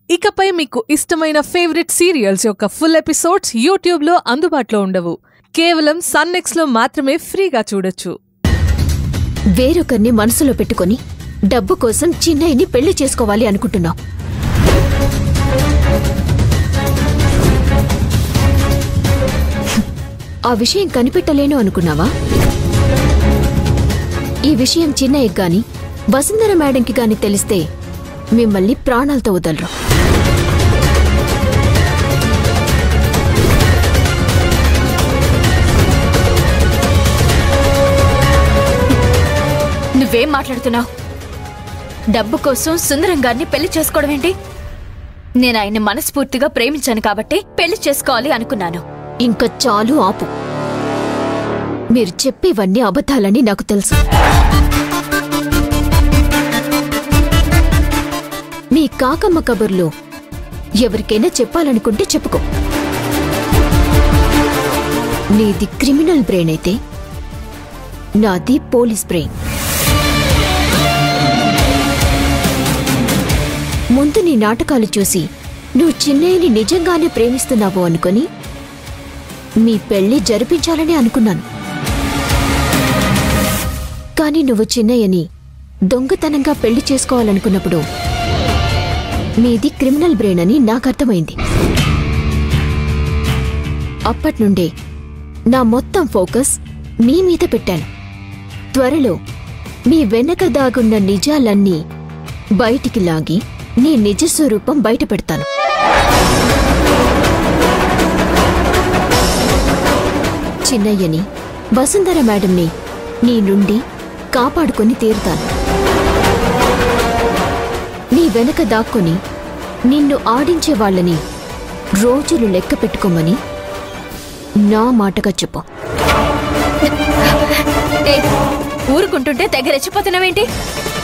ఇకపై మీకు ఇష్టమైన ఫేవరెట్ సీరియల్స్ యొక్క ఫుల్ ఎపిసోడ్స్ యూట్యూబ్లో అందుబాటులో ఉండవు కేవలం సన్నెక్స్లో మాత్రమే ఫ్రీగా చూడొచ్చు వేరొకరిని మనసులో పెట్టుకొని డబ్బు కోసం చిన్నయ్యని పెళ్లి చేసుకోవాలి అనుకుంటున్నావు ఆ విషయం కనిపెట్టలేను అనుకున్నావా ఈ విషయం చిన్నయ్యకి గాని వసుంధర మేడంకి గాని తెలిస్తే మిమ్మల్ని ప్రాణాలతో వదలరు నువ్వేం మాట్లాడుతున్నావు డబ్బు కోసం సుందరం గారిని పెళ్లి చేసుకోవడం ఏంటి నేను ఆయన్ని మనస్ఫూర్తిగా ప్రేమించాను కాబట్టి పెళ్లి చేసుకోవాలి అనుకున్నాను ఇంకా చాలు ఆపు మీరు చెప్పేవన్నీ అబద్ధాలని నాకు తెలుసు మీ కాకమ్మ కబుర్లు ఎవరికైనా చెప్పాలనుకుంటే చెప్పుకో నీది క్రిమినల్ బ్రెయిన్ అయితే నాది పోలీస్ బ్రెయిన్ ముందు నీ నాటకాలు చూసి నువ్వు చిన్నయ్యని నిజంగానే ప్రేమిస్తున్నావు అనుకొని మీ పెళ్లి జరిపించాలని అనుకున్నాను కానీ నువ్వు చిన్నయ్యని దొంగతనంగా పెళ్లి చేసుకోవాలనుకున్నప్పుడు మీది క్రిమినల్ బ్రెయిన్ అని నాకు అర్థమైంది అప్పట్నుండే నా మొత్తం ఫోకస్ మీ మీద పెట్టాను త్వరలో మీ వెనక దాగున్న నిజాలన్నీ బయటికి లాగి నీ నిజ స్వరూపం బయట పెడతాను చిన్నయ్యని వసుంధర మేడంని నీ నుండి కాపాడుకొని తీరుతాను నీ వెనక దాక్కుని నిన్ను ఆడించే వాళ్ళని రోజులు లెక్క పెట్టుకోమని నా మాటగా చెప్పు ఏయ్, ఊరుకుంటుంటే తెగ రెచ్చిపోతున్నావేంటి